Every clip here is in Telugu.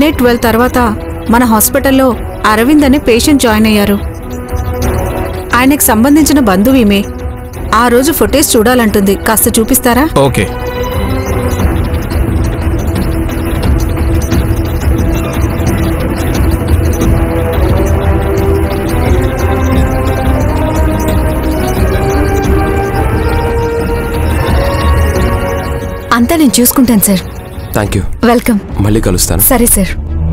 నే ట్వెల్వ్ తర్వాత మన హాస్పిటల్లో అరవింద్ అనే పేషెంట్ జాయిన్ అయ్యారు ఆయనకు సంబంధించిన బంధువు ఈమె ఆ రోజు ఫుటేజ్ చూడాలంటుంది కాస్త చూపిస్తారా ఓకే అంతా నేను చూసుకుంటాను సార్ థ్యాంక్ యూ వెల్కమ్ మళ్ళీ కలుస్తాను సరే సార్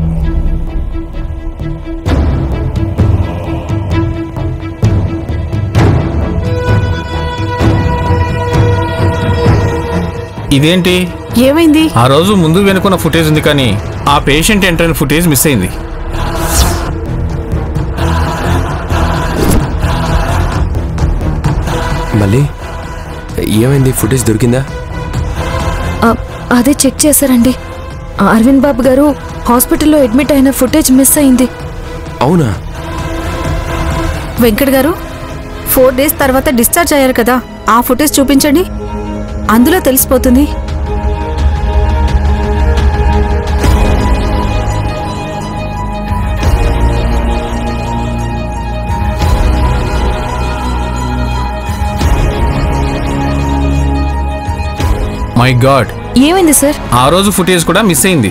ఇదేంటి ఏమైంది ఆ రోజు ముందు వెనుకున్న ఫుటేజ్ ఉంది కానీ ఆ పేషెంట్ ఎంటర్ అయిన ఫుటేజ్ మిస్ అయింది మళ్ళీ ఏమైంది ఫుటేజ్ దొరికిందా ఆ, అదే చెక్ చేశారండి అరవింద్ బాబు గారు హాస్పిటల్లో అడ్మిట్ అయిన ఫుటేజ్ మిస్ అయింది అవునా వెంకట్ గారు ఫోర్ డేస్ తర్వాత డిశ్చార్జ్ అయ్యారు కదా ఆ ఫుటేజ్ చూపించండి అందులో తెలిసిపోతుంది మై గాడ్ ఏమైంది సార్ ఆ రోజు ఫుటేజ్ కూడా మిస్ అయింది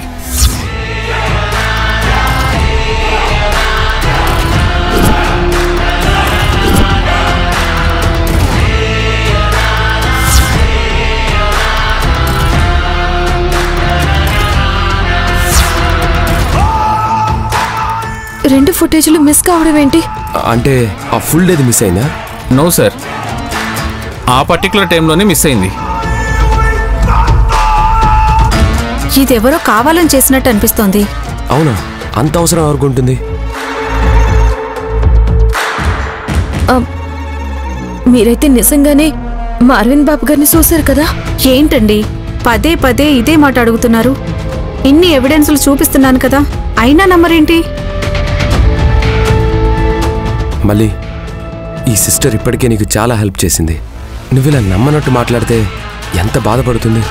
రెండు ఫుటేజ్లు మిస్ కావడం ఏంటి అంటే ఆ ఫుల్ డేది మిస్ అయిందా నో సార్ ఆ పర్టికులర్ టైంలోనే మిస్ అయింది ఇదెవరో కావాలని చేసినట్టు అనిపిస్తోంది అవునా అంత అవసరం ఎవరికి ఉంటుంది ఆ, మీరైతే నిజంగానే మా అరవింద్ బాబు గారిని చూశారు కదా ఏంటండి పదే పదే ఇదే మాట అడుగుతున్నారు ఇన్ని ఎవిడెన్సులు చూపిస్తున్నాను కదా అయినా నమ్మరేంటి మళ్ళీ ఈ సిస్టర్ ఇప్పటికే నీకు చాలా హెల్ప్ చేసింది నువ్వు ఇలా నమ్మనట్టు మాట్లాడితే ఎంత బాధపడుతుంది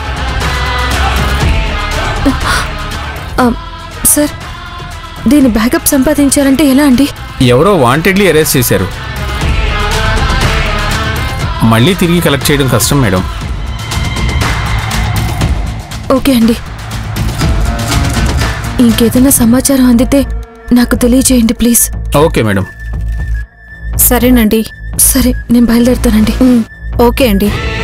ఆ, సార్ దీని బ్యాకప్ సంపాదించారంటే ఎలా అండి ఎవరో వాంటెడ్లీ అరెస్ట్ చేశారు మళ్ళీ తిరిగి కలెక్ట్ చేయడం కష్టం మేడం ఓకే అండి ఇంకేదైనా సమాచారం అందితే నాకు తెలియజేయండి ప్లీజ్ ఓకే మేడం సరేనండి సరే నేను బయలుదేరుతానండి ఉమ్, ఓకే అండి